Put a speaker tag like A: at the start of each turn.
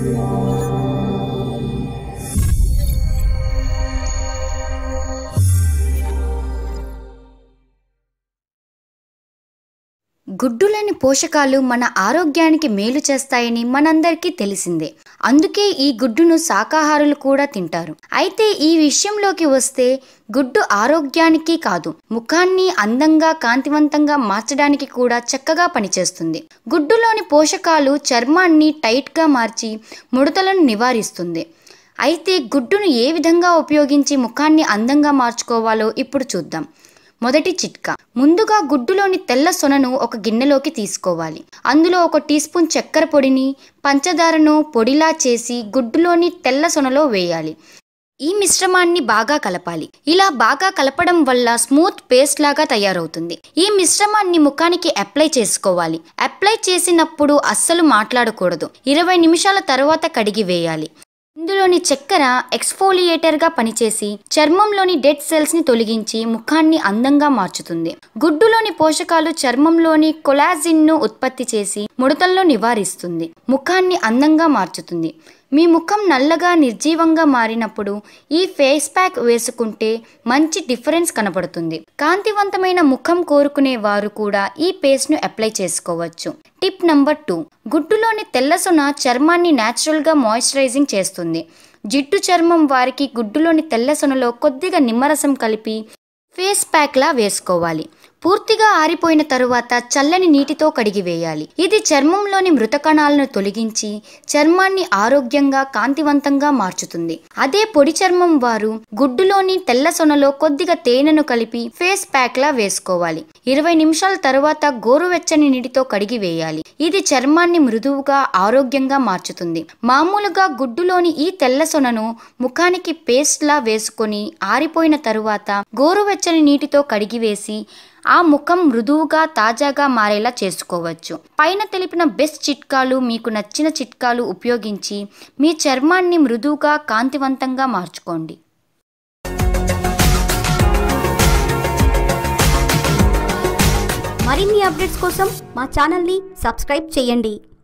A: గుడ్డులోని పోషకాలు మన ఆరోగ్యానికి మేలు చేస్తాయని మనందరికీ తెలిసిందే అందుకే ఈ గుడ్డును శాకాహారులు కూడా తింటారు అయితే ఈ విషయంలోకి వస్తే గుడ్డు ఆరోగ్యానికి కాదు ముఖాన్ని అందంగా కాంతివంతంగా మార్చడానికి కూడా చక్కగా పనిచేస్తుంది గుడ్డులోని పోషకాలు చర్మాన్ని టైట్గా మార్చి ముడతలను నివారిస్తుంది అయితే గుడ్డును ఏ విధంగా ఉపయోగించి ముఖాన్ని అందంగా మార్చుకోవాలో ఇప్పుడు చూద్దాం మొదటి చిట్కా ముందుగా గుడ్డులోని తెల్ల సొనను ఒక గిన్నెలోకి తీసుకోవాలి అందులో ఒక టీ స్పూన్ చక్కెర పొడిని పంచదారను పొడిలా చేసి గుడ్డులోని తెల్ల సొనలో వేయాలి ఈ మిశ్రమాన్ని బాగా కలపాలి ఇలా బాగా కలపడం వల్ల స్మూత్ పేస్ట్ లాగా తయారవుతుంది ఈ మిశ్రమాన్ని ముఖానికి అప్లై చేసుకోవాలి అప్లై చేసినప్పుడు అస్సలు మాట్లాడకూడదు ఇరవై నిమిషాల తర్వాత కడిగి వేయాలి ఇందులోని చక్కెర ఎక్స్ఫోలియేటర్గా పనిచేసి చర్మంలోని డెడ్ సెల్స్ని తొలగించి ముఖాన్ని అందంగా మార్చుతుంది గుడ్డులోని పోషకాలు చర్మంలోని కొలాజిన్ను ఉత్పత్తి చేసి ముడతల్లో నివారిస్తుంది ముఖాన్ని అందంగా మార్చుతుంది మీ ముఖం నల్లగా నిర్జీవంగా మారినప్పుడు ఈ ఫేస్ ప్యాక్ వేసుకుంటే మంచి డిఫరెన్స్ కనపడుతుంది కాంతివంతమైన ముఖం కోరుకునే వారు కూడా ఈ పేస్ట్ను అప్లై చేసుకోవచ్చు టిప్ నంబర్ టూ గుడ్డులోని తెల్లసొన చర్మాన్ని న్యాచురల్గా మాయిశ్చరైజింగ్ చేస్తుంది జిడ్డు చర్మం వారికి గుడ్డులోని తెల్లసొనలో కొద్దిగా నిమ్మరసం కలిపి ఫేస్ ప్యాక్లా వేసుకోవాలి పూర్తిగా ఆరిపోయిన తరువాత చల్లని నీటితో కడిగి వేయాలి ఇది చర్మంలోని మృత కణాలను తొలగించి చర్మాన్ని ఆరోగ్యంగా కాంతివంతంగా మార్చుతుంది అదే పొడి చర్మం వారు గుడ్డులోని తెల్ల సొనలో కొద్దిగా తేనెను కలిపి ఫేస్ ప్యాక్ లా వేసుకోవాలి ఇరవై నిమిషాల తరువాత గోరువెచ్చని నీటితో కడిగి వేయాలి ఇది చర్మాన్ని మృదువుగా ఆరోగ్యంగా మార్చుతుంది మామూలుగా గుడ్డులోని ఈ తెల్ల సొనను ముఖానికి పేస్ట్ లా వేసుకొని ఆరిపోయిన తరువాత గోరువెచ్చని నీటితో కడిగి వేసి ఆ ముఖం మృదువుగా తాజాగా మారేలా చేసుకోవచ్చు పైన తెలిపిన బెస్ట్ చిట్కాలు మీకు నచ్చిన చిట్కాలు ఉపయోగించి మీ చర్మాన్ని మృదువుగా కాంతివంతంగా మార్చుకోండి
B: మరిన్ని అప్డేట్స్ కోసం మా ఛానల్ని సబ్స్క్రైబ్ చేయండి